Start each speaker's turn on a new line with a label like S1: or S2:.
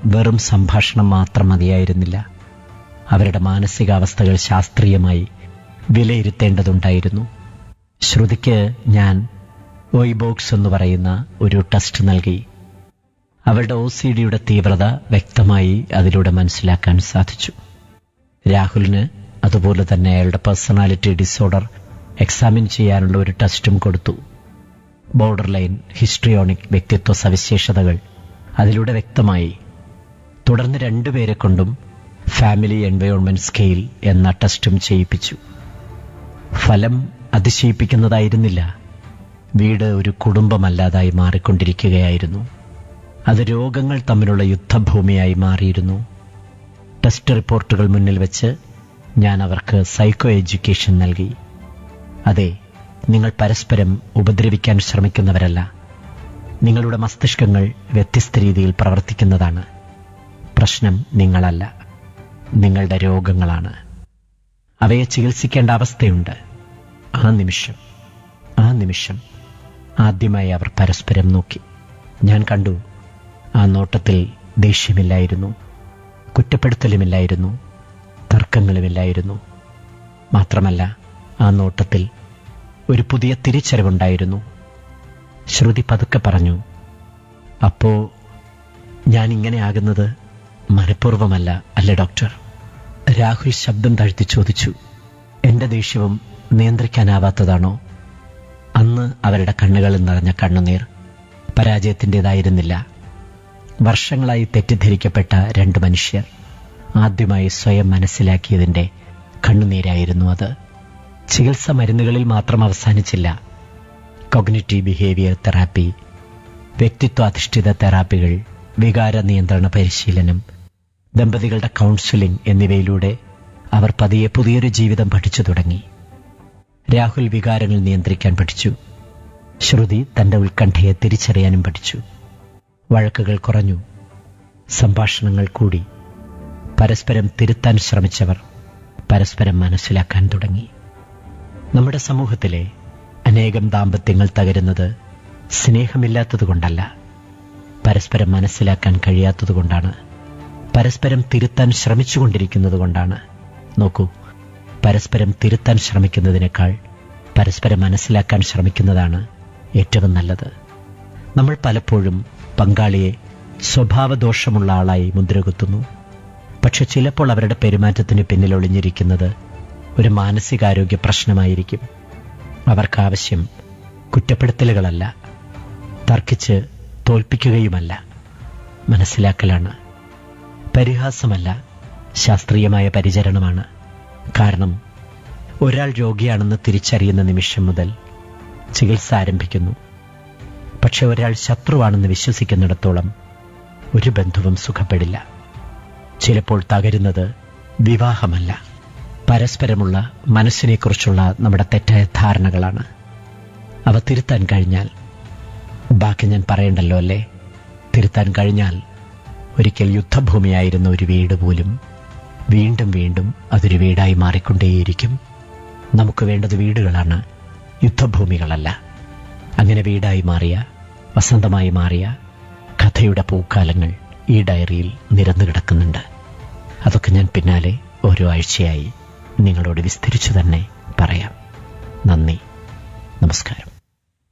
S1: വെറും സംഭാഷണം മാത്രം മതിയായിരുന്നില്ല അവരുടെ മാനസികാവസ്ഥകൾ ശാസ്ത്രീയമായി വിലയിരുത്തേണ്ടതുണ്ടായിരുന്നു ശ്രുതിക്ക് ഞാൻ ഓയിബോക്സ് എന്ന് പറയുന്ന ഒരു ടെസ്റ്റ് നൽകി അവളുടെ ഒ സി ഡിയുടെ തീവ്രത വ്യക്തമായി അതിലൂടെ മനസ്സിലാക്കാൻ സാധിച്ചു രാഹുലിന് അതുപോലെ തന്നെ അയാളുടെ പേഴ്സണാലിറ്റി ഡിസോർഡർ എക്സാമിൻ ചെയ്യാനുള്ള ഒരു ടെസ്റ്റും കൊടുത്തു ബോർഡർ ലൈൻ ഹിസ്ട്രിയോണിക് വ്യക്തിത്വ സവിശേഷതകൾ അതിലൂടെ വ്യക്തമായി തുടർന്ന് രണ്ടുപേരെ കൊണ്ടും ഫാമിലി എൻവയോൺമെന്റ് സ്കെയിൽ എന്ന ടെസ്റ്റും ചെയ്യിപ്പിച്ചു ഫലം അതിശയിപ്പിക്കുന്നതായിരുന്നില്ല വീട് ഒരു കുടുംബമല്ലാതായി മാറിക്കൊണ്ടിരിക്കുകയായിരുന്നു അത് രോഗങ്ങൾ തമ്മിലുള്ള യുദ്ധഭൂമിയായി മാറിയിരുന്നു ടെസ്റ്റ് റിപ്പോർട്ടുകൾ മുന്നിൽ വെച്ച് ഞാൻ അവർക്ക് സൈക്കോ എഡ്യൂക്കേഷൻ നൽകി അതെ നിങ്ങൾ പരസ്പരം ഉപദ്രവിക്കാൻ ശ്രമിക്കുന്നവരല്ല നിങ്ങളുടെ മസ്തിഷ്കങ്ങൾ വ്യത്യസ്ത രീതിയിൽ പ്രവർത്തിക്കുന്നതാണ് പ്രശ്നം നിങ്ങളല്ല നിങ്ങളുടെ രോഗങ്ങളാണ് അവയെ ചികിത്സിക്കേണ്ട അവസ്ഥയുണ്ട് ആ നിമിഷം ആ നിമിഷം ആദ്യമായി അവർ പരസ്പരം നോക്കി ഞാൻ കണ്ടു ആ നോട്ടത്തിൽ ദേഷ്യമില്ലായിരുന്നു കുറ്റപ്പെടുത്തലുമില്ലായിരുന്നു തർക്കങ്ങളുമില്ലായിരുന്നു മാത്രമല്ല ആ നോട്ടത്തിൽ ഒരു പുതിയ തിരിച്ചറിവുണ്ടായിരുന്നു ശ്രുതി പതുക്കെ പറഞ്ഞു അപ്പോ ഞാൻ ഇങ്ങനെ ആകുന്നത് മനഃപൂർവ്വമല്ല അല്ലേ ഡോക്ടർ രാഹുൽ ശബ്ദം താഴ്ത്തി ചോദിച്ചു എന്റെ ദേഷ്യവും നിയന്ത്രിക്കാനാവാത്തതാണോ അന്ന് അവരുടെ കണ്ണുകളിൽ നിറഞ്ഞ കണ്ണുനീർ പരാജയത്തിൻ്റെതായിരുന്നില്ല വർഷങ്ങളായി തെറ്റിദ്ധരിക്കപ്പെട്ട രണ്ട് മനുഷ്യർ ആദ്യമായി സ്വയം മനസ്സിലാക്കിയതിന്റെ കണ്ണുനീരായിരുന്നു അത് ചികിത്സ മരുന്നുകളിൽ മാത്രം അവസാനിച്ചില്ല കൊഗ്നിറ്റീവ് ബിഹേവിയർ തെറാപ്പി വ്യക്തിത്വാധിഷ്ഠിത തെറാപ്പികൾ വികാര നിയന്ത്രണ പരിശീലനം ദമ്പതികളുടെ കൗൺസിലിംഗ് എന്നിവയിലൂടെ അവർ പതിയെ പുതിയൊരു ജീവിതം പഠിച്ചു തുടങ്ങി രാഹുൽ വികാരങ്ങൾ നിയന്ത്രിക്കാൻ പഠിച്ചു ശ്രുതി തന്റെ ഉത്കണ്ഠയെ തിരിച്ചറിയാനും പഠിച്ചു വഴക്കുകൾ കുറഞ്ഞു സംഭാഷണങ്ങൾ കൂടി പരസ്പരം തിരുത്താൻ ശ്രമിച്ചവർ പരസ്പരം മനസ്സിലാക്കാൻ തുടങ്ങി നമ്മുടെ സമൂഹത്തിലെ അനേകം ദാമ്പത്യങ്ങൾ തകരുന്നത് സ്നേഹമില്ലാത്തതുകൊണ്ടല്ല പരസ്പരം മനസ്സിലാക്കാൻ കഴിയാത്തതുകൊണ്ടാണ് പരസ്പരം തിരുത്താൻ ശ്രമിച്ചുകൊണ്ടിരിക്കുന്നത് കൊണ്ടാണ് നോക്കൂ പരസ്പരം തിരുത്താൻ ശ്രമിക്കുന്നതിനേക്കാൾ പരസ്പരം മനസ്സിലാക്കാൻ ശ്രമിക്കുന്നതാണ് ഏറ്റവും നല്ലത് നമ്മൾ പലപ്പോഴും പങ്കാളിയെ സ്വഭാവദോഷമുള്ള ആളായി മുദ്രകുത്തുന്നു പക്ഷെ ചിലപ്പോൾ അവരുടെ പെരുമാറ്റത്തിന് പിന്നിൽ ഒളിഞ്ഞിരിക്കുന്നത് ഒരു മാനസികാരോഗ്യ പ്രശ്നമായിരിക്കും അവർക്കാവശ്യം കുറ്റപ്പെടുത്തലുകളല്ല തർക്കിച്ച് തോൽപ്പിക്കുകയുമല്ല മനസ്സിലാക്കലാണ് പരിഹാസമല്ല ശാസ്ത്രീയമായ പരിചരണമാണ് കാരണം ഒരാൾ രോഗിയാണെന്ന് തിരിച്ചറിയുന്ന നിമിഷം മുതൽ ചികിത്സ ആരംഭിക്കുന്നു പക്ഷെ ഒരാൾ ശത്രുവാണെന്ന് വിശ്വസിക്കുന്നിടത്തോളം ഒരു ബന്ധുവും സുഖപ്പെടില്ല ചിലപ്പോൾ തകരുന്നത് വിവാഹമല്ല പരസ്പരമുള്ള മനസ്സിനെക്കുറിച്ചുള്ള നമ്മുടെ തെറ്റായ ധാരണകളാണ് അവ തിരുത്താൻ കഴിഞ്ഞാൽ ബാക്കി ഞാൻ പറയണ്ടല്ലോ അല്ലേ തിരുത്താൻ കഴിഞ്ഞാൽ ഒരിക്കൽ യുദ്ധഭൂമിയായിരുന്ന ഒരു വീട് പോലും വീണ്ടും വീണ്ടും അതൊരു വീടായി മാറിക്കൊണ്ടേയിരിക്കും നമുക്ക് വേണ്ടത് വീടുകളാണ് യുദ്ധഭൂമികളല്ല അങ്ങനെ വീടായി മാറിയ വസന്തമായി മാറിയ കഥയുടെ പൂക്കാലങ്ങൾ ഈ ഡയറിയിൽ നിരന്നു കിടക്കുന്നുണ്ട് അതൊക്കെ ഞാൻ പിന്നാലെ ഓരോ ആഴ്ചയായി നിങ്ങളോട് വിസ്തരിച്ചു തന്നെ പറയാം നന്ദി നമസ്കാരം